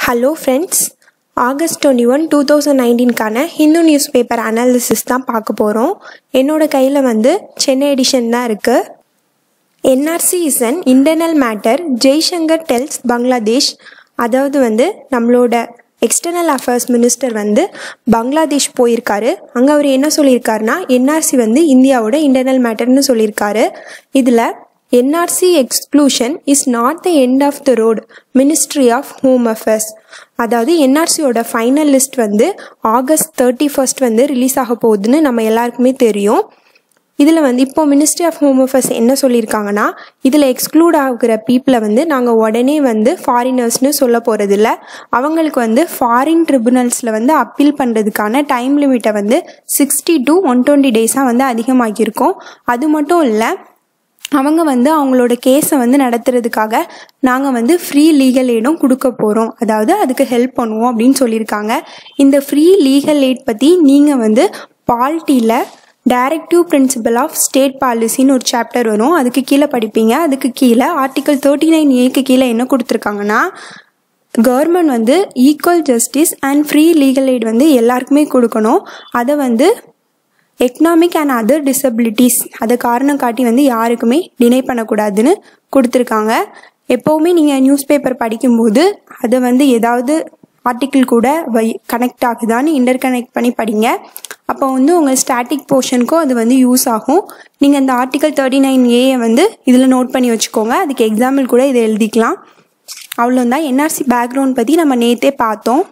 hello friends August twenty one two thousand நைன்டீன்கான Hindu news paper analysis தான் பார்க்க போகிறோம் என்னோட கையில் வந்து சென்னை எடிஷன் தான் இருக்குது NRC is an internal matter Jaishankar tells Bangladesh அதாவது வந்து நம்மளோட எக்ஸ்டர்னல் அஃபேர்ஸ் மினிஸ்டர் வந்து பங்களாதேஷ் போயிருக்காரு அங்கே அவர் என்ன சொல்லியிருக்காருன்னா என்ஆர்சி வந்து இந்தியாவோட இன்டர்னல் மேட்டர்னு சொல்லியிருக்காரு இதில் NRC exclusion is not the end of the road ministry of home affairs அதாவது என்ஆர்சியோட ஃபைனல் லிஸ்ட் வந்து ஆகஸ்ட் தேர்ட்டி ஃபர்ஸ்ட் வந்து ரிலீஸ் ஆக போகுதுன்னு நம்ம எல்லாருக்குமே தெரியும் இதில் வந்து இப்போ மினிஸ்ட்ரி ஆஃப் ஹோம் அஃபேர்ஸ் என்ன சொல்லியிருக்காங்கன்னா இதில் எக்ஸ்க்ளூட் ஆகிற பீப்புளை வந்து நாங்கள் உடனே வந்து ஃபாரினர்ஸ்னு சொல்ல போகிறதில்ல அவங்களுக்கு வந்து ஃபாரின் ட்ரிபுனல்ஸில் வந்து அப்பீல் பண்ணுறதுக்கான டைம் லிமிட்டை வந்து சிக்ஸ்டி டு ஒன் டுவெண்ட்டி டேஸாக வந்து அதிகமாக்கியிருக்கோம் அது மட்டும் இல்லை அவங்க வந்து அவங்களோட கேஸை வந்து நடத்துறதுக்காக நாங்கள் வந்து ஃப்ரீ லீகல் எய்டும் கொடுக்க போகிறோம் அதாவது அதுக்கு ஹெல்ப் பண்ணுவோம் அப்படின்னு சொல்லியிருக்காங்க இந்த ஃப்ரீ லீகல் எய்ட் பற்றி நீங்கள் வந்து பால்ட்டியில் டைரக்டிவ் பிரின்சிபல் ஆஃப் ஸ்டேட் பாலிசின்னு ஒரு சாப்டர் வரும் அதுக்கு கீழே படிப்பீங்க அதுக்கு கீழே ஆர்டிகல் தேர்ட்டி நைன் ஏக்கு கீழே என்ன கொடுத்துருக்காங்கன்னா கவர்மெண்ட் வந்து equal justice and free legal aid வந்து எல்லாருக்குமே கொடுக்கணும் அதை வந்து எக்கனாமிக் அண்ட் அதர் டிசபிலிட்டிஸ் அதை காரணம் காட்டி வந்து யாருக்குமே டினை பண்ணக்கூடாதுன்னு கொடுத்துருக்காங்க எப்போவுமே நீங்கள் நியூஸ் பேப்பர் படிக்கும்போது அதை வந்து ஏதாவது ஆர்டிக்கிள் கூட வை கனெக்ட் ஆகுதான்னு இன்டர் கனெக்ட் பண்ணி படிங்க அப்போ வந்து உங்கள் ஸ்டாட்டிக் போர்ஷனுக்கும் அது வந்து யூஸ் ஆகும் நீங்கள் இந்த ஆர்டிக்கல் தேர்ட்டி நைன் ஏயை வந்து இதில் நோட் பண்ணி வச்சுக்கோங்க அதுக்கு எக்ஸாம்பிள் கூட இதை எழுதிக்கலாம் அவ்வளோதான் என்ஆர்சி பேக்ரவுண்ட் பற்றி நம்ம நேற்றே பார்த்தோம்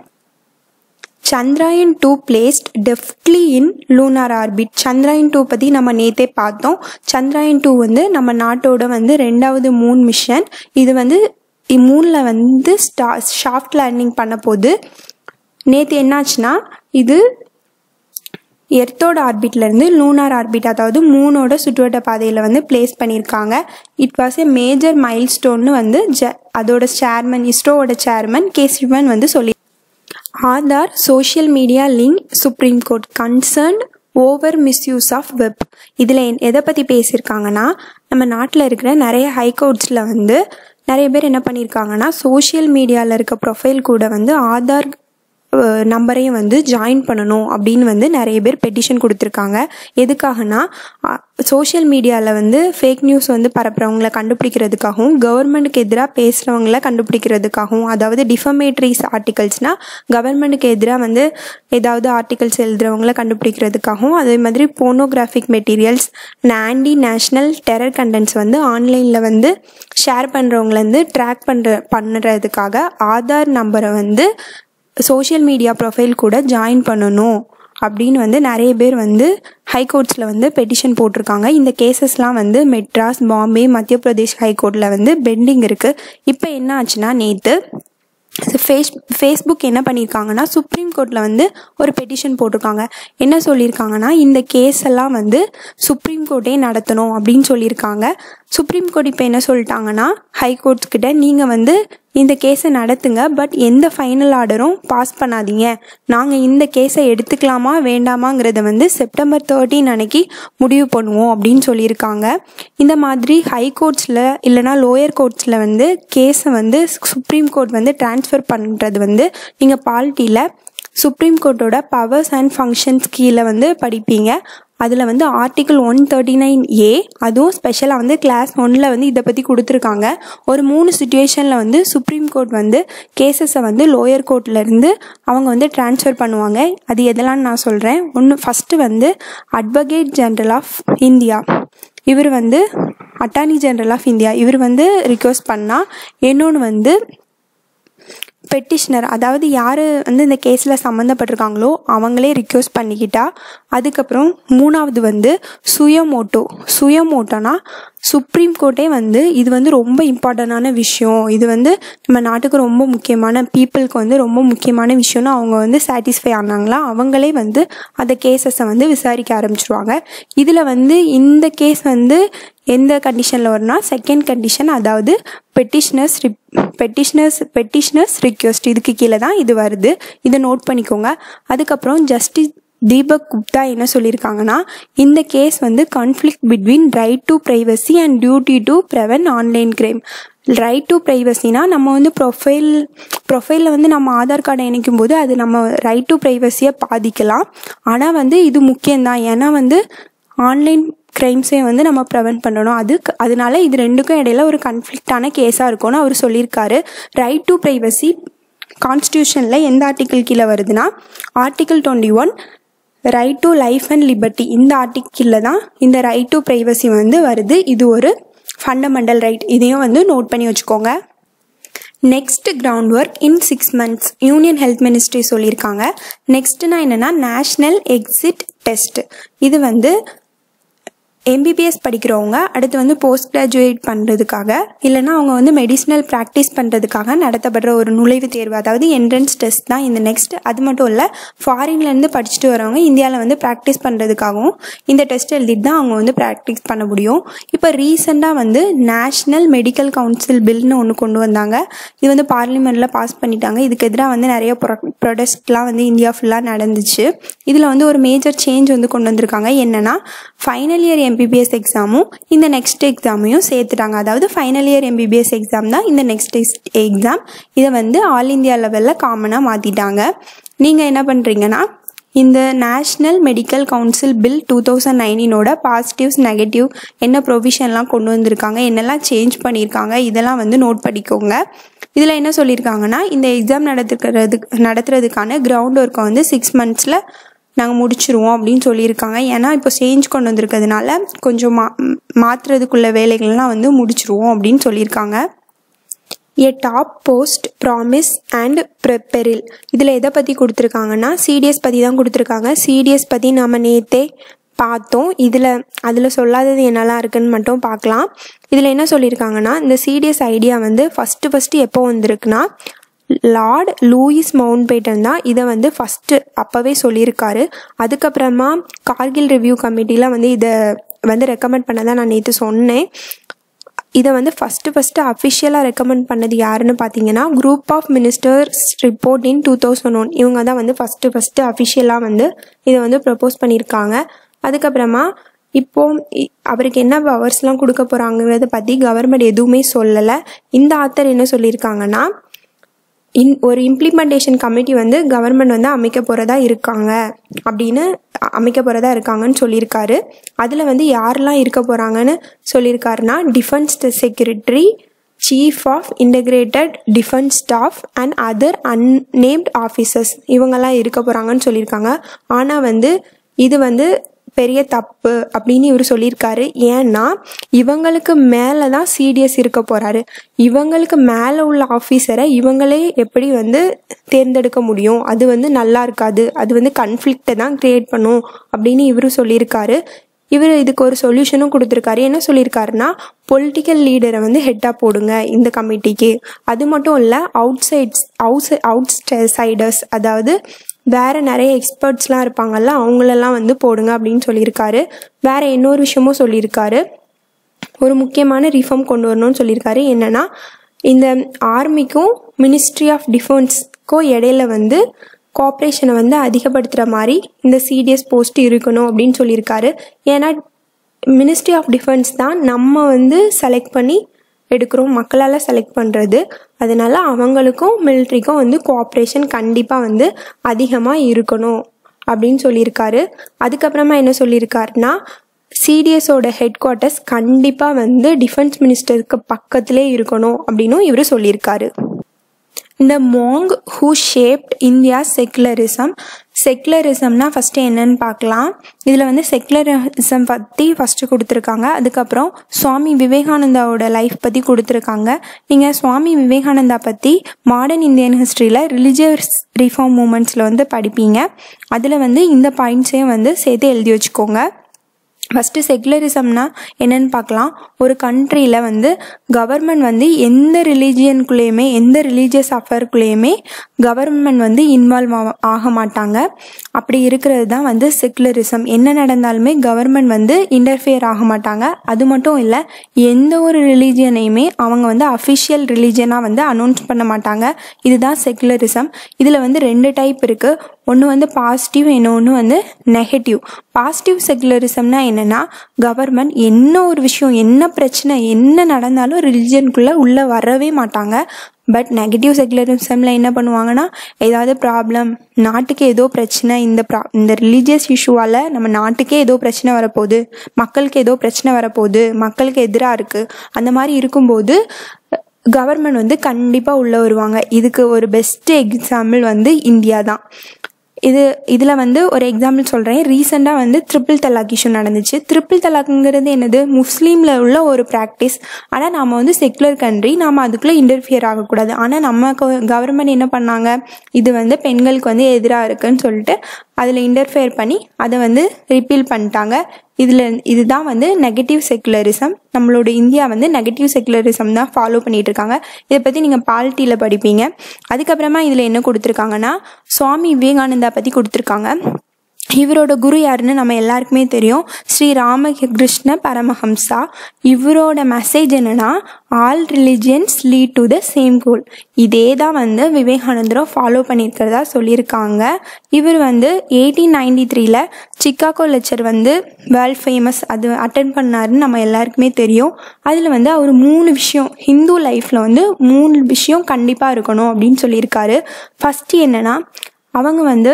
Chandrayaan two placed deftly in lunar orbit Chandrayaan two பற்றி நம்ம நேற்றே பார்த்தோம் சந்திராயன் டூ வந்து நம்ம நாட்டோட வந்து ரெண்டாவது மூன் மிஷன் இது வந்து மூணில் வந்து ஸ்டா ஷாஃப்ட் லேண்டிங் பண்ண போது நேற்று என்னாச்சுன்னா இது எர்த்தோட ஆர்பிட்லேருந்து லூனார் ஆர்பிட் அதாவது மூணோட சுற்றுவட்ட பாதையில் வந்து பிளேஸ் பண்ணியிருக்காங்க it was a major mile ஸ்டோன்னு வந்து ஜ அதோட சேர்மன் இஸ்ரோவோட சேர்மன் கே சிவன் வந்து சொல்லி Aadhaar social media link supreme court concern over misuse of web இதில் எதை பற்றி பேசியிருக்காங்கன்னா நம்ம நாட்டில் இருக்கிற நிறைய ஹைகோர்ட்ஸில் வந்து நிறைய பேர் என்ன பண்ணியிருக்காங்கன்னா சோஷியல் மீடியாவில் இருக்க ப்ரொஃபைல் கூட வந்து ஆதார் நம்பரையும் வந்து ஜாயின் பண்ணணும் அப்படின்னு வந்து நிறைய பேர் பெட்டிஷன் கொடுத்துருக்காங்க எதுக்காகனா சோஷியல் மீடியாவில் வந்து ஃபேக் நியூஸ் வந்து பரப்புறவங்கள கண்டுபிடிக்கிறதுக்காகவும் கவர்மெண்ட்டுக்கு எதிராக பேசுகிறவங்கள கண்டுபிடிக்கிறதுக்காகவும் அதாவது டிஃபமேட்ரிஸ் ஆர்டிகல்ஸ்னால் கவர்மெண்ட்டுக்கு எதிராக வந்து ஏதாவது ஆர்டிகல்ஸ் எழுதுறவங்கள கண்டுபிடிக்கிறதுக்காகவும் அதே மாதிரி pornographic materials anti national terror contents வந்து ஆன்லைனில் வந்து ஷேர் பண்ணுறவங்கள ட்ராக் பண்ணுற பண்ணுறதுக்காக ஆதார் நம்பரை வந்து சோஷியல் மீடியா ப்ரொஃபைல் கூட ஜாயின் பண்ணணும் அப்படின்னு வந்து நிறைய பேர் வந்து ஹைகோர்ட்ஸில் வந்து பெட்டிஷன் போட்டிருக்காங்க இந்த கேசஸ்லாம் வந்து மெட்ராஸ் பாம்பே மத்திய பிரதேஷ் ஹைகோர்ட்டில் வந்து பெண்டிங் இருக்குது இப்போ என்ன ஆச்சுன்னா நேற்று ஃபேஸ் ஃபேஸ்புக் என்ன பண்ணியிருக்காங்கன்னா சுப்ரீம் கோர்ட்டில் வந்து ஒரு பெட்டிஷன் போட்டிருக்காங்க என்ன சொல்லியிருக்காங்கன்னா இந்த கேஸ் எல்லாம் வந்து சுப்ரீம் கோர்ட்டே நடத்தணும் அப்படின்னு சொல்லியிருக்காங்க சுப்ரீம் கோர்ட் இப்போ என்ன சொல்லிட்டாங்கன்னா ஹைகோர்ட்ஸ் கிட்ட நீங்கள் வந்து இந்த கேஸை நடத்துங்க பட் எந்த ஃபைனல் ஆர்டரும் பாஸ் பண்ணாதீங்க நாங்கள் இந்த கேஸை எடுத்துக்கலாமா வேண்டாமாங்கிறத வந்து செப்டம்பர் தேர்ட்டின் அன்னைக்கு முடிவு பண்ணுவோம் அப்படின்னு சொல்லியிருக்காங்க இந்த மாதிரி ஹை கோர்ட்ஸில் இல்லைனா லோயர் கோர்ட்ஸில் வந்து கேஸை வந்து சுப்ரீம் கோர்ட் வந்து டிரான்ஸ்ஃபர் பண்ணுறது வந்து நீங்கள் பால்ட்டியில் சுப்ரீம் கோர்ட்டோட பவர்ஸ் அண்ட் ஃபங்க்ஷன்ஸ் கீழே வந்து படிப்பீங்க அதில் வந்து article one thirty nine A அதுவும் ஸ்பெஷலாக வந்து கிளாஸ் ஒன்னில் வந்து இதை பற்றி கொடுத்துருக்காங்க ஒரு மூணு சுச்சுவேஷனில் வந்து சுப்ரீம் கோர்ட் வந்து கேசஸை வந்து லோயர் கோர்ட்லேருந்து அவங்க வந்து டிரான்ஸ்ஃபர் பண்ணுவாங்க அது எதெல்லாம் நான் சொல்கிறேன் ஒன்று ஃபஸ்ட்டு வந்து அட்வொகேட் ஜென்ரல் ஆஃப் இந்தியா இவர் வந்து அட்டார்னி ஜென்ரல் ஆஃப் இந்தியா இவர் வந்து ரிக்வஸ்ட் பண்ணால் இன்னொன்று வந்து பெட்டிஷனர் அதாவது யார் வந்து இந்த கேஸில் சம்மந்தப்பட்டிருக்காங்களோ அவங்களே ரிக்வஸ்ட் பண்ணிக்கிட்டா அதுக்கப்புறம் மூணாவது வந்து சுயமோட்டோ சுயமோட்டோனா சுப்ரீம் கோர்ட்டே வந்து இது வந்து ரொம்ப இம்பார்ட்டண்டான விஷயம் இது வந்து நம்ம நாட்டுக்கு ரொம்ப முக்கியமான பீப்புளுக்கு வந்து ரொம்ப முக்கியமான விஷயம்னு அவங்க வந்து சாட்டிஸ்ஃபை ஆனாங்களா அவங்களே வந்து அந்த கேசஸை வந்து விசாரிக்க ஆரம்பிச்சிருவாங்க இதில் வந்து இந்த கேஸ் வந்து எந்த கண்டிஷனில் வரும்னா செகண்ட் கண்டிஷன் அதாவது பெட்டிஷனர்ஸ் ரிப் பெட்டிஷனர்ஸ் பெட்டிஷனர்ஸ் ரிக்வெஸ்ட் இதுக்கு கீழே தான் இது வருது இதை நோட் பண்ணிக்கோங்க அதுக்கப்புறம் ஜஸ்டிஸ் தீபக் குப்தா என்ன சொல்லியிருக்காங்கன்னா இந்த கேஸ் வந்து conflict between right to privacy and duty to prevent online crime right to ப்ரைவசினா நம்ம வந்து ப்ரொஃபைல் ப்ரொஃபைலில் வந்து நம்ம ஆதார் கார்டை இணைக்கும் போது அது நம்ம ரைட் டு ப்ரைவசியை பாதிக்கலாம் ஆனால் வந்து இது முக்கியம்தான் ஏன்னா வந்து ஆன்லைன் க்ரைம்ஸை வந்து நம்ம ப்ரிவென்ட் பண்ணணும் அது அதனால இது ரெண்டுக்கும் இடையில ஒரு கன்ஃப்ளிக்டான கேஸாக இருக்கும்னு அவர் சொல்லியிருக்காரு ரைட் டு ப்ரைவசி கான்ஸ்டியூஷனில் எந்த ஆர்டிக்கிள் கீழே வருதுன்னா article twenty one right to life and liberty இந்த ஆர்டிக்கிளில் தான் இந்த ரைட் டு ப்ரைவசி வந்து வருது இது ஒரு ஃபண்டமெண்டல் ரைட் இதையும் வந்து நோட் பண்ணி வச்சுக்கோங்க next ground work in six months union health ministry சொல்லியிருக்காங்க நெக்ஸ்ட்னா என்னென்னா நேஷ்னல் எக்ஸிட் டெஸ்ட் இது வந்து எம்பிபிஎஸ் படிக்கிறவங்க அடுத்து வந்து போஸ்ட் கிராஜுவேட் பண்ணுறதுக்காக இல்லைனா அவங்க வந்து மெடிசினல் ப்ராக்டிஸ் பண்ணுறதுக்காக நடத்தப்படுற ஒரு நுழைவுத் தேர்வு அதாவது என்ட்ரன்ஸ் டெஸ்ட் தான் இந்த நெக்ஸ்ட் அது மட்டும் இல்லை ஃபாரின்லேருந்து படிச்சுட்டு வரவங்க இந்தியாவில் வந்து ப்ராக்டிஸ் பண்ணுறதுக்காகவும் இந்த டெஸ்ட் எழுதிட்டு தான் அவங்க வந்து ப்ராக்டிஸ் பண்ண முடியும் இப்போ ரீசெண்டாக வந்து நேஷ்னல் மெடிக்கல் கவுன்சில் பில்னு ஒன்று கொண்டு வந்தாங்க இது வந்து பார்லிமெண்ட்டில் பாஸ் பண்ணிட்டாங்க இதுக்கு எதிராக வந்து நிறைய ப்ரொ ப்ரொடெஸ்ட்லாம் வந்து இந்தியா ஃபுல்லாக நடந்துச்சு இதில் வந்து ஒரு மேஜர் சேஞ்ச் வந்து கொண்டு வந்திருக்காங்க என்னென்னா ஃபைனல் இயர் எம்பிபிஎஸ் எக்ஸாமும் இந்த நெக்ஸ்ட் எக்ஸாமையும் சேர்த்துட்டாங்க அதாவது ஃபைனல் இயர் எம்பிபிஎஸ் எக்ஸாம் தான் இந்த நெக்ஸ்ட் எக்ஸாம் இதை வந்து ஆல் இந்தியா லெவலில் காமனாக மாற்றிட்டாங்க நீங்கள் என்ன பண்ணுறீங்கன்னா இந்த national medical council bill two thousand நைன்டீனோட பாசிட்டிவ்ஸ் நெகட்டிவ் என்ன ப்ரொவிஷன்லாம் கொண்டு வந்திருக்காங்க என்னெல்லாம் சேஞ்ச் பண்ணியிருக்காங்க இதெல்லாம் வந்து நோட் பண்ணிக்கோங்க இதில் என்ன சொல்லியிருக்காங்கன்னா இந்த எக்ஸாம் நடத்துக்கிறதுக்கு நடத்துறதுக்கான கிரவுண்ட் ஒர்க்கை வந்து சிக்ஸ் மந்த்ஸில் நாங்கள் முடிச்சிருவோம் அப்படின்னு சொல்லியிருக்காங்க ஏன்னா இப்போ சேஞ்ச் கொண்டு வந்திருக்கிறதுனால கொஞ்சம் மா மாற்றுறதுக்குள்ள வேலைகள்லாம் வந்து முடிச்சிருவோம் அப்படின்னு சொல்லியிருக்காங்க a top post promise and ப்ரெப்பெரில் இதில் எதை பற்றி கொடுத்துருக்காங்கன்னா சிடிஎஸ் பற்றி தான் கொடுத்துருக்காங்க சிடிஎஸ் பற்றி நாம் நேற்றே பார்த்தோம் இதில் அதில் சொல்லாதது என்னெல்லாம் இருக்குன்னு மட்டும் பார்க்கலாம் இதில் என்ன சொல்லியிருக்காங்கன்னா இந்த சிடிஎஸ் ஐடியா வந்து ஃபஸ்ட்டு ஃபஸ்ட்டு எப்போ வந்திருக்குன்னா லார்ட் லூயிஸ் மவுண்ட் பேட்டன் தான் இதை வந்து ஃபஸ்ட்டு அப்போவே சொல்லியிருக்காரு அதுக்கப்புறமா கார்கில் ரிவ்யூ கமிட்டியில் வந்து இதை வந்து ரெக்கமெண்ட் பண்ண தான் நான் நேற்று சொன்னேன் இதை வந்து ஃபஸ்ட்டு ஃபஸ்ட்டு அஃபிஷியலாக ரெக்கமெண்ட் பண்ணது யாருன்னு பார்த்தீங்கன்னா group of ministers report in two thousand one இவங்க தான் வந்து ஃபஸ்ட்டு ஃபஸ்ட்டு அஃபிஷியலாக வந்து இதை வந்து ப்ரப்போஸ் பண்ணியிருக்காங்க அதுக்கப்புறமா இப்போ அவருக்கு என்ன பவர்ஸ்லாம் கொடுக்க போகிறாங்கிறத பற்றி கவர்மெண்ட் எதுவுமே சொல்லலை இந்த ஆத்தர் என்ன சொல்லியிருக்காங்கன்னா இன் ஒரு இம்ப்ளிமெண்டேஷன் கமிட்டி வந்து கவர்மெண்ட் வந்து அமைக்க போகிறதா இருக்காங்க அப்படின்னு அமைக்க போகிறதா இருக்காங்கன்னு சொல்லியிருக்காரு அதில் வந்து யாரெல்லாம் இருக்க போகிறாங்கன்னு சொல்லியிருக்காருன்னா defence secretary chief of integrated defence staff and other unnamed officers இவங்கெல்லாம் இருக்க போகிறாங்கன்னு சொல்லியிருக்காங்க ஆனால் வந்து இது வந்து பெரிய தப்பு அப்படின்னு இவர் சொல்லியிருக்காரு ஏன்னா இவங்களுக்கு மேலே தான் சிடிஎஸ் இருக்க போகிறாரு இவங்களுக்கு மேலே உள்ள ஆஃபீஸரை இவங்களே எப்படி வந்து தேர்ந்தெடுக்க முடியும் அது வந்து நல்லா இருக்காது அது வந்து கன்ஃப்ளிக்டை தான் க்ரியேட் பண்ணும் அப்படின்னு இவரு சொல்லியிருக்காரு இவர் இதுக்கு ஒரு சொல்யூஷனும் கொடுத்துருக்காரு என்ன சொல்லியிருக்காருன்னா பொலிட்டிக்கல் லீடரை வந்து ஹெட்டாக போடுங்க இந்த கமிட்டிக்கு அது மட்டும் இல்லை outsides out outsiders அதாவது வேறு நிறைய எக்ஸ்பர்ட்ஸ்லாம் இருப்பாங்கல்ல அவங்களெல்லாம் வந்து போடுங்க அப்படின்னு சொல்லியிருக்காரு வேறு இன்னொரு விஷயமும் சொல்லியிருக்காரு ஒரு முக்கியமான ரிஃபார்ம் கொண்டு வரணும்னு சொல்லியிருக்காரு என்னென்னா இந்த ஆர்மிக்கும் மினிஸ்ட்ரி ஆஃப் டிஃபென்ஸ்க்கும் இடையில வந்து கோஆப்ரேஷனை வந்து அதிகப்படுத்துகிற மாதிரி இந்த சிடிஎஸ் போஸ்ட் இருக்கணும் அப்படின்னு சொல்லியிருக்காரு ஏன்னா மினிஸ்ட்ரி ஆஃப் டிஃபென்ஸ் தான் நம்ம வந்து செலக்ட் பண்ணி எடுக்கிறோம் மக்களால் செலக்ட் பண்ணுறது அதனால அவங்களுக்கும் மிலிட்ரிக்கும் வந்து கோஆப்ரேஷன் கண்டிப்பாக வந்து அதிகமாக இருக்கணும் அப்படின்னு சொல்லியிருக்காரு அதுக்கப்புறமா என்ன சொல்லியிருக்காருன்னா சிடிஎஸோட ஹெட் குவார்ட்டர்ஸ் கண்டிப்பாக வந்து டிஃபென்ஸ் மினிஸ்டருக்கு பக்கத்திலே இருக்கணும் அப்படின்னும் இவர் சொல்லியிருக்காரு இந்த among who shaped India secularism செக்குலரிசம்னா ஃபஸ்ட்டு என்னன்னு பார்க்கலாம் இதில் வந்து செக்குலரிசம் பற்றி ஃபஸ்ட்டு கொடுத்துருக்காங்க அதுக்கப்புறம் சுவாமி விவேகானந்தாவோட லைஃப் பற்றி கொடுத்துருக்காங்க நீங்கள் சுவாமி விவேகானந்தா பற்றி மாடர்ன் இந்தியன் ஹிஸ்ட்ரியில் ரிலிஜியஸ் ரிஃபார்ம் மூமெண்ட்ஸில் வந்து படிப்பீங்க அதில் வந்து இந்த பாயிண்ட்ஸையும் வந்து சேர்த்து எழுதி வச்சுக்கோங்க ஃபஸ்ட்டு செக்குலரிசம்னா என்னன்னு பார்க்கலாம் ஒரு கண்ட்ரியில் வந்து கவர்மெண்ட் வந்து எந்த ரிலீஜியனுக்குள்ளேயுமே எந்த ரிலீஜியஸ் அஃபேருக்குள்ளேயுமே கவர்மெண்ட் வந்து இன்வால்வ் ஆக மாட்டாங்க அப்படி இருக்கிறது தான் வந்து செக்குலரிசம் என்ன நடந்தாலுமே கவர்மெண்ட் வந்து இன்டர்ஃபியர் ஆக மாட்டாங்க அது மட்டும் இல்லை எந்த ஒரு ரிலீஜியனையுமே அவங்க வந்து அஃபிஷியல் ரிலீஜியனாக வந்து அனௌன்ஸ் பண்ண மாட்டாங்க இதுதான் செக்குலரிசம் இதில் வந்து ரெண்டு டைப் இருக்குது ஒன்று வந்து பாசிட்டிவ் இன்னொன்று வந்து நெகட்டிவ் பாசிட்டிவ் செகுலரிசம்னா என்னென்னா கவர்மெண்ட் என்ன ஒரு விஷயம் என்ன பிரச்சனை என்ன நடந்தாலும் ரிலிஜியனுக்குள்ளே உள்ளே வரவே மாட்டாங்க பட் நெகட்டிவ் செகுலரிசமில் என்ன பண்ணுவாங்கன்னா ஏதாவது ப்ராப்ளம் நாட்டுக்கு ஏதோ பிரச்சனை இந்த ப்ரா இந்த ரிலீஜியஸ் இஷ்யூவால் நம்ம நாட்டுக்கே ஏதோ பிரச்சனை வரப்போகுது மக்களுக்கு ஏதோ பிரச்சனை வரப்போகுது மக்களுக்கு எதிராக இருக்குது அந்த மாதிரி இருக்கும்போது கவர்மெண்ட் வந்து கண்டிப்பாக உள்ளே வருவாங்க இதுக்கு ஒரு பெஸ்ட் எக்ஸாம்பிள் வந்து இந்தியா தான் இது இதில் வந்து ஒரு எக்ஸாம்பிள் சொல்கிறேன் ரீசெண்டாக வந்து ட்ரிபிள் தலாக் இஷ்யூ நடந்துச்சு ட்ரிபிள் தலாக்குங்கிறது என்னது முஸ்லீமில் உள்ள ஒரு ப்ராக்டிஸ் ஆனால் நாம் வந்து செக்குலர் கண்ட்ரி நாம் அதுக்குள்ளே இன்டர்ஃபியர் ஆகக்கூடாது ஆனால் நம்ம கவர்மெண்ட் என்ன பண்ணாங்க இது வந்து பெண்களுக்கு வந்து எதிராக இருக்குன்னு சொல்லிட்டு அதில் இன்டர்ஃபியர் பண்ணி அதை வந்து ரிப்பீல் பண்ணிட்டாங்க இதில் இதுதான் வந்து நெகட்டிவ் செக்குலரிசம் நம்மளோட இந்தியா வந்து நெகட்டிவ் செக்குலரிசம் தான் ஃபாலோ பண்ணிட்டு இருக்காங்க இதை பற்றி நீங்கள் பாலிட்டியில் படிப்பீங்க அதுக்கப்புறமா இதில் என்ன கொடுத்துருக்காங்கன்னா சுவாமி விவேகானந்தா பற்றி கொடுத்துருக்காங்க இவரோட குரு யாருன்னு நம்ம எல்லாருக்குமே தெரியும் ஸ்ரீ ராமகிருஷ்ண பரமஹம்சா இவரோட மெசேஜ் என்னன்னா all religions lead to the same goal இதே தான் வந்து விவேகானந்தரும் ஃபாலோ பண்ணியிருக்கிறதா சொல்லியிருக்காங்க இவர் வந்து எயிட்டீன் நைன்டி த்ரீல சிக்காகோ லெக்சர் வந்து வேர்ல்ட் ஃபேமஸ் அது அட்டன் பண்ணாருன்னு நம்ம எல்லாருக்குமே தெரியும் அதில் வந்து அவர் மூணு விஷயம் ஹிந்து லைஃப்பில் வந்து மூணு விஷயம் கண்டிப்பாக இருக்கணும் அப்படின்னு சொல்லியிருக்காரு ஃபஸ்ட்டு என்னன்னா அவங்க வந்து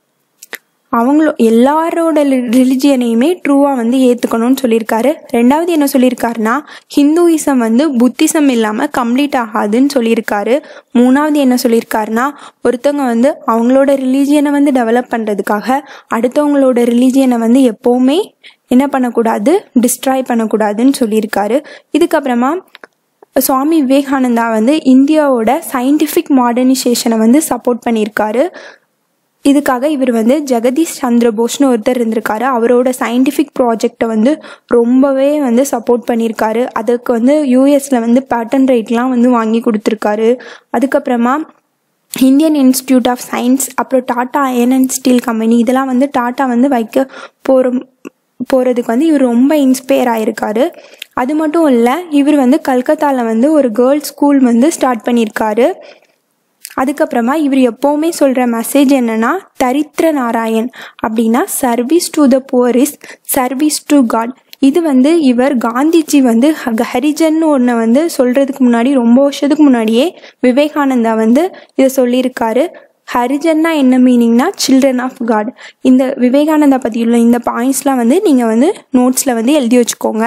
அவங்களோ எல்லாரோட ரிலிஜியனையுமே ட்ரூவாக வந்து ஏற்றுக்கணும்னு சொல்லியிருக்காரு ரெண்டாவது என்ன சொல்லியிருக்காருன்னா ஹிந்துயிசம் வந்து புத்திசம் இல்லாமல் கம்ப்ளீட் ஆகாதுன்னு சொல்லியிருக்காரு மூணாவது என்ன சொல்லியிருக்காருன்னா ஒருத்தவங்க வந்து அவங்களோட ரிலீஜியனை வந்து டெவலப் பண்ணுறதுக்காக அடுத்தவங்களோட ரிலீஜியனை வந்து எப்போவுமே என்ன பண்ணக்கூடாது டிஸ்ட்ராய் பண்ணக்கூடாதுன்னு சொல்லியிருக்காரு இதுக்கப்புறமா சுவாமி விவேகானந்தா வந்து இந்தியாவோட சயின்டிஃபிக் மாடர்னைசேஷனை வந்து சப்போர்ட் பண்ணியிருக்காரு இதுக்காக இவர் வந்து ஜெகதீஷ் சந்திர போஸ்னு ஒருத்தர் இருந்திருக்காரு அவரோட சயின்டிஃபிக் ப்ராஜெக்டை வந்து ரொம்பவே வந்து சப்போர்ட் பண்ணியிருக்காரு அதுக்கு வந்து யூஎஸில் வந்து பேட்டன் ரைட்லாம் வந்து வாங்கி கொடுத்துருக்காரு அதுக்கப்புறமா இந்தியன் இன்ஸ்டியூட் ஆஃப் சயின்ஸ் அப்புறம் Tata iron and steel company இதெல்லாம் வந்து டாட்டா வந்து வைக்க போகிற போகிறதுக்கு வந்து இவர் ரொம்ப இன்ஸ்பயர் ஆயிருக்காரு அது மட்டும் இல்லை இவர் வந்து கல்கத்தாவில் வந்து ஒரு கேர்ள்ஸ் ஸ்கூல் வந்து ஸ்டார்ட் பண்ணியிருக்காரு அதுக்கப்புறமா இவர் எப்போவுமே சொல்கிற மெசேஜ் என்னன்னா தரித்திர நாராயண் அப்படின்னா service to the poor is service to God இது வந்து இவர் காந்திஜி வந்து ஹரிஜன் ஒன்று வந்து சொல்கிறதுக்கு முன்னாடி ரொம்ப வருஷத்துக்கு முன்னாடியே விவேகானந்தா வந்து இதை சொல்லியிருக்காரு ஹரிஜன்னா என்ன மீனிங்னா சில்ட்ரன் ஆஃப் காட் இந்த விவேகானந்தா பற்றியுள்ள இந்த பாயிண்ட்ஸ்லாம் வந்து நீங்கள் வந்து நோட்ஸில் வந்து எழுதி வச்சுக்கோங்க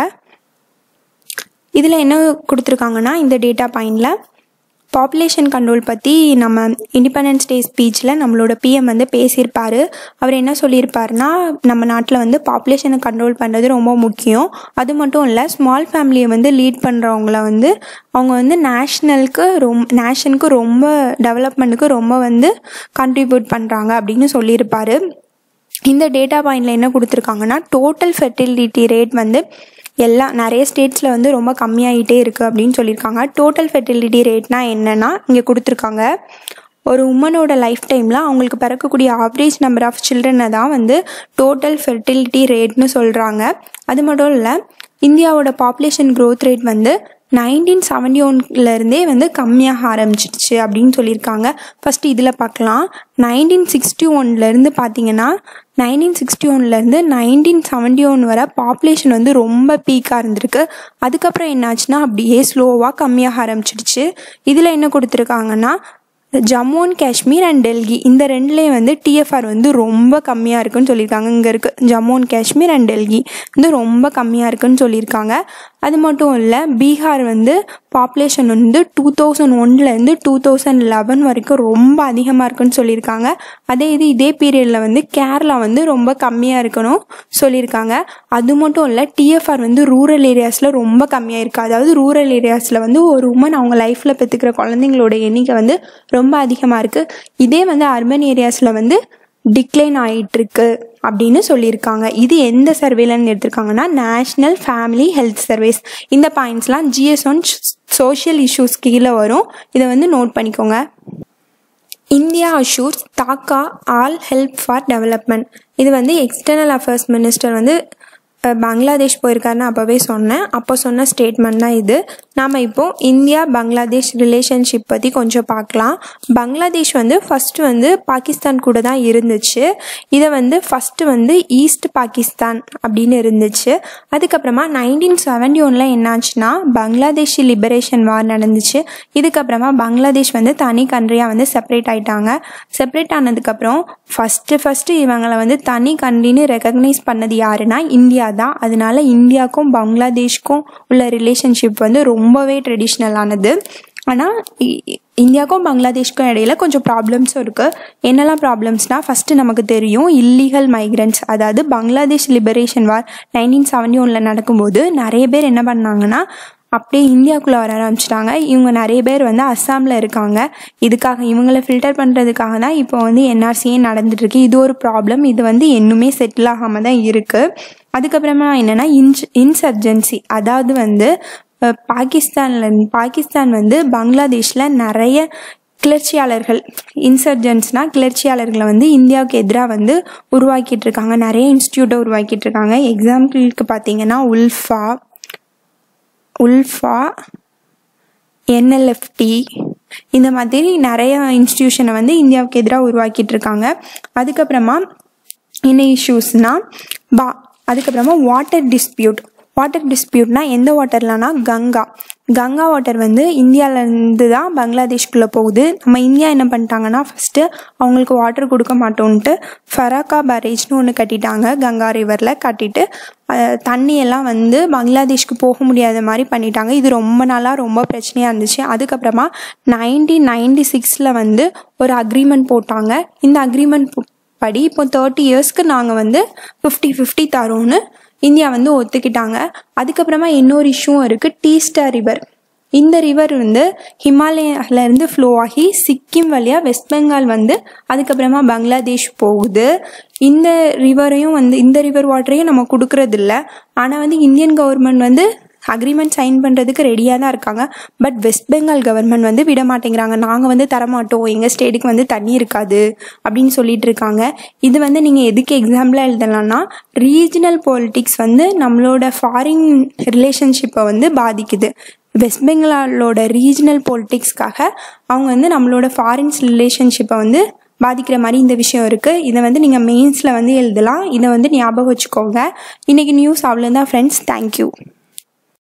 இதில் என்ன கொடுத்துருக்காங்கன்னா இந்த டேட்டா பாயிண்டில் பாப்புலேஷன் கண்ட்ரோல் பற்றி நம்ம இண்டிபெண்டன்ஸ் டே ஸ்பீச்சில் நம்மளோட பிஎம் வந்து பேசியிருப்பார் அவர் என்ன சொல்லியிருப்பாருன்னா நம்ம நாட்டில் வந்து பாப்புலேஷனை கண்ட்ரோல் பண்ணுறது ரொம்ப முக்கியம் அது மட்டும் இல்லை ஸ்மால் ஃபேமிலியை வந்து லீட் பண்ணுறவங்கள வந்து அவங்க வந்து நேஷ்னலுக்கு ரொம் நேஷனுக்கு ரொம்ப டெவலப்மெண்ட்டுக்கு ரொம்ப வந்து கண்ட்ரிபியூட் பண்ணுறாங்க அப்படின்னு சொல்லியிருப்பார் இந்த டேட்டா பாயிண்டில் என்ன கொடுத்துருக்காங்கன்னா டோட்டல் ஃபெர்டிலிட்டி ரேட் வந்து எல்லா நிறைய ஸ்டேட்ஸில் வந்து ரொம்ப கம்மியாகிட்டே இருக்குது அப்படின்னு சொல்லியிருக்காங்க டோட்டல் ஃபெர்டிலிட்டி ரேட்னா என்னென்னா இங்கே கொடுத்துருக்காங்க ஒரு உமனோட லைஃப் டைமில் அவங்களுக்கு பிறக்கக்கூடிய ஆவரேஜ் நம்பர் ஆஃப் சில்ட்ரனை தான் வந்து டோட்டல் ஃபெர்டிலிட்டி ரேட்னு சொல்கிறாங்க அது மட்டும் இல்லை இந்தியாவோட பாப்புலேஷன் க்ரோத் ரேட் வந்து நைன்டீன் செவன்டி ஒன்லேருந்தே வந்து கம்மியாக ஆரம்பிச்சிடுச்சு அப்படின்னு சொல்லியிருக்காங்க ஃபஸ்ட்டு இதில் பார்க்கலாம் நைன்டீன் சிக்ஸ்டி ஒன்லேருந்து பார்த்தீங்கன்னா நைன்டீன் சிக்ஸ்டி ஒன்லேருந்து நைன்டீன் செவன்டி ஒன் வரை பாப்புலேஷன் வந்து ரொம்ப பீக்காக இருந்திருக்கு அதுக்கப்புறம் என்னாச்சுன்னா அப்படியே ஸ்லோவாக கம்மியாக ஆரம்பிச்சிடுச்சு இதில் என்ன கொடுத்துருக்காங்கன்னா ஜம்மு அண்ட் காஷ்மீர் அண்ட் டெல்லி இந்த ரெண்டுலேயும் வந்து டிஎஃப்ஆர் வந்து ரொம்ப கம்மியாக இருக்குன்னு சொல்லியிருக்காங்க இங்கே இருக்குது ஜம்மு அண்ட் காஷ்மீர் அண்ட் டெல்லி வந்து ரொம்ப கம்மியாக இருக்குன்னு சொல்லியிருக்காங்க அது மட்டும் இல்லை பீகார் வந்து பாப்புலேஷன் வந்து டூ தௌசண்ட் ஒன்லேருந்து டூ தௌசண்ட் லெவன் வரைக்கும் ரொம்ப அதிகமாக இருக்குன்னு சொல்லியிருக்காங்க அதே இது இதே பீரியடில் வந்து கேரளா வந்து ரொம்ப கம்மியாக இருக்கணும் சொல்லியிருக்காங்க அது மட்டும் இல்லை டிஎஃப்ஆர் வந்து ரூரல் ஏரியாஸில் ரொம்ப கம்மியாக இருக்குது அதாவது ரூரல் ஏரியாஸில் வந்து ஒரு உமன் அவங்க லைஃப்பில் பெற்றுக்கிற குழந்தைங்களோட எண்ணிக்கை வந்து ரொம்ப அதிகமாக இருக்குது இதே வந்து அர்பன் ஏரியாஸில் வந்து டிக்ளைன் ஆகிட்டு இருக்கு அப்படின்னு சொல்லியிருக்காங்க இது எந்த சர்வேலன்னு எடுத்திருக்காங்கன்னா நேஷ்னல் ஃபேமிலி ஹெல்த் சர்வீஸ் இந்த பாயிண்ட்ஸ்லாம் ஜிஎஸ் ஒன் சோஷியல் இஷ்யூஸ் கீழே வரும் இதை வந்து நோட் பண்ணிக்கோங்க India assures Dhaka all help for development இது வந்து எக்ஸ்டர்னல் அஃபேர்ஸ் மினிஸ்டர் வந்து அஹ் பங்களாதேஷ் போயிருக்காருன்னு அப்போவே சொன்னேன் அப்போ சொன்ன ஸ்டேட்மெண்ட் தான் இது நாம் இப்போ இந்தியா பங்களாதேஷ் ரிலேஷன்ஷிப் பற்றி கொஞ்சம் பார்க்கலாம் பங்களாதேஷ் வந்து ஃபஸ்ட்டு வந்து பாகிஸ்தான் கூட தான் இருந்துச்சு இதை வந்து ஃபஸ்ட்டு வந்து ஈஸ்ட் பாகிஸ்தான் அப்படின்னு இருந்துச்சு அதுக்கப்புறமா நைன்டீன் செவன்டி ஒனில் என்னாச்சுன்னா பங்களாதேஷ் லிபரேஷன் வார் நடந்துச்சு இதுக்கப்புறமா பங்களாதேஷ் வந்து தனி கண்ட்ரியாக வந்து செப்பரேட் ஆயிட்டாங்க செப்பரேட் ஆனதுக்கப்புறம் ஃபஸ்ட்டு ஃபஸ்ட்டு இவங்களை வந்து தனி கண்ட்ரின்னு ரெக்கக்னைஸ் பண்ணது யாருன்னா இந்தியா தான் அதனால இந்தியாவுக்கும் பங்களாதேஷ்க்கும் உள்ள ரிலேஷன்ஷிப் வந்து ரொம்பவே ட்ரெடிஷ்னலானது ஆனால் இந்தியாவுக்கும் பங்களாதேஷ்க்கும் இடையில கொஞ்சம் ப்ராப்ளம்ஸும் இருக்குது என்னெல்லாம் ப்ராப்ளம்ஸ்னால் ஃபஸ்ட்டு நமக்கு தெரியும் இல்லீகல் மைக்ரண்ட்ஸ் அதாவது Bangladesh liberation war nineteen seventy ஒனில் நடக்கும்போது நிறைய பேர் என்ன பண்ணாங்கன்னா அப்படியே இந்தியாவுக்குள்ளே வர ஆரம்பிச்சிட்டாங்க இவங்க நிறைய பேர் வந்து அஸ்ஸாமில் இருக்காங்க இதுக்காக இவங்களை ஃபில்டர் பண்ணுறதுக்காக தான் இப்போ வந்து என்ஆர்சியே நடந்துட்டுருக்கு இது ஒரு ப்ராப்ளம் இது வந்து இன்னுமே செட்டில் ஆகாமல் தான் இருக்குது அதுக்கப்புறமா என்னென்னா இன்ஸ் இன்சர்ஜென்சி அதாவது வந்து அஹ், பாகிஸ்தான்ல பாகிஸ்தான் வந்து பங்களாதேஷில் நிறைய கிளர்ச்சியாளர்கள் இன்சர்ஜென்ட்ஸ்னால் கிளர்ச்சியாளர்களை வந்து இந்தியாவுக்கு எதிராக வந்து உருவாக்கிட்டு இருக்காங்க நிறைய இன்ஸ்டியூட்டை உருவாக்கிட்டு இருக்காங்க எக்ஸாம்பிளுக்கு பார்த்தீங்கன்னா உல்ஃபா உல்ஃபா என்எல்எஃப்டி இந்த மாதிரி நிறைய இன்ஸ்டியூஷனை வந்து இந்தியாவுக்கு எதிராக உருவாக்கிட்டு இருக்காங்க அதுக்கப்புறமா என்ன இஷ்யூஸ்னால் பா அதுக்கப்புறமா வாட்டர் டிஸ்பியூட் வாட்டர் டிஸ்பியூட்னா எந்த வாட்டர்லனா கங்கா கங்கா வாட்டர் வந்து இந்தியாவிலேருந்து தான் பங்களாதேஷ்குள்ளே போகுது நம்ம இந்தியா என்ன பண்ணிட்டாங்கன்னா ஃபஸ்ட்டு அவங்களுக்கு வாட்டர் கொடுக்க மாட்டோன்ட்டு ஃபராக்கா பேரேஜ்னு ஒன்று கட்டிட்டாங்க கங்கா ரிவரில் கட்டிட்டு அஹ், தண்ணியெல்லாம் வந்து பங்களாதேஷ்க்கு போக முடியாத மாதிரி பண்ணிட்டாங்க இது ரொம்ப நாளாக ரொம்ப பிரச்சனையாக இருந்துச்சு அதுக்கப்புறமா நைன்டீன் நைன்டி சிக்ஸில் வந்து ஒரு அக்ரிமெண்ட் போட்டாங்க இந்த அக்ரிமெண்ட் படி இப்போ தேர்ட்டி இயர்ஸ்க்கு நாங்கள் வந்து ஃபிஃப்டி ஃபிஃப்டி தரோன்னு இந்தியா வந்து ஒத்துக்கிட்டாங்க அதுக்கப்புறமா இன்னொரு இஷ்யூவும் இருக்குது டீஸ்டா ரிவர் இந்த ரிவர் வந்து ஹிமாலயால இருந்து ஃப்ளோ ஆகி சிக்கிம் வழியாக வெஸ்ட் பெங்கால் வந்து அதுக்கப்புறமா பங்களாதேஷ் போகுது இந்த ரிவரையும் வந்து இந்த ரிவர் வாட்டரையும் நம்ம கொடுக்கறதில்ல ஆனால் வந்து இந்தியன் கவர்மெண்ட் வந்து அக்ரிமெண்ட் சைன் பண்ணுறதுக்கு ரெடியாக தான் இருக்காங்க பட் வெஸ்ட் பெங்கால் கவர்மெண்ட் வந்து விட மாட்டேங்கிறாங்க நாங்கள் வந்து தரமாட்டோம் எங்கள் ஸ்டேட்டுக்கு வந்து தண்ணி இருக்காது அப்படின்னு சொல்லிட்டு இருக்காங்க இது வந்து நீங்கள் எதுக்கு எக்ஸாம்பிளாக எழுதலாம்னா ரீஜனல் பாலிட்டிக்ஸ் வந்து நம்மளோட ஃபாரின் ரிலேஷன்ஷிப்பை வந்து பாதிக்குது வெஸ்ட் பெங்காலோட ரீஜனல் பாலிட்டிக்ஸ்க்காக அவங்க வந்து நம்மளோட ஃபாரின் ரிலேஷன்ஷிப்பை வந்து பாதிக்கிற மாதிரி இந்த விஷயம் இருக்குது இதை வந்து நீங்கள் மெயின்ஸில் வந்து எழுதலாம் இதை வந்து ஞாபகம் வச்சுக்கோங்க இன்றைக்கி நியூஸ் அவ்வளோதான் ஃப்ரெண்ட்ஸ் தேங்க்யூ